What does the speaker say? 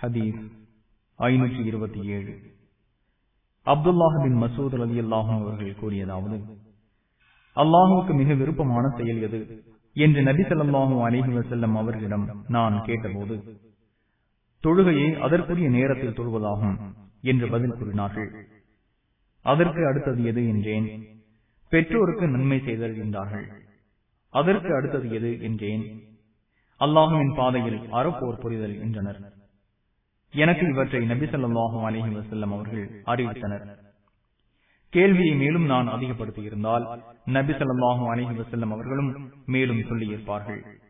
ஹதீஸ் ஐநூற்றி இருபத்தி ஏழு அப்துல்லாஹின் மசூத் அலி அல்லாஹும் அவர்கள் கூறியதாவது அல்லாஹுக்கு மிக விருப்பமான செயல் எது என்று நபி சொல்லாஹு அலிஹி வசல்லம் அவர்களிடம் நான் கேட்டபோது தொழுகையை அதற்குரிய நேரத்தில் தொழுவதாகும் என்று பதில் கூறினார்கள் அதற்கு அடுத்தது எது என்றேன் பெற்றோருக்கு நன்மை செய்தல் என்றார்கள் அதற்கு அடுத்தது எது என்றேன் அல்லாஹுவின் பாதையில் அறப்போர் புரிதல் என்றனர் எனக்கு இவற்றை நபி சொல்லாஹு அலஹி வசல்லம் அவர்கள் அறிவித்தனர் கேள்வியை மேலும் நான் அதிகப்படுத்தி இருந்தால் நபி சொல்லாஹு அலஹி வசல்லம் அவர்களும் மேலும் சொல்லியிருப்பார்கள்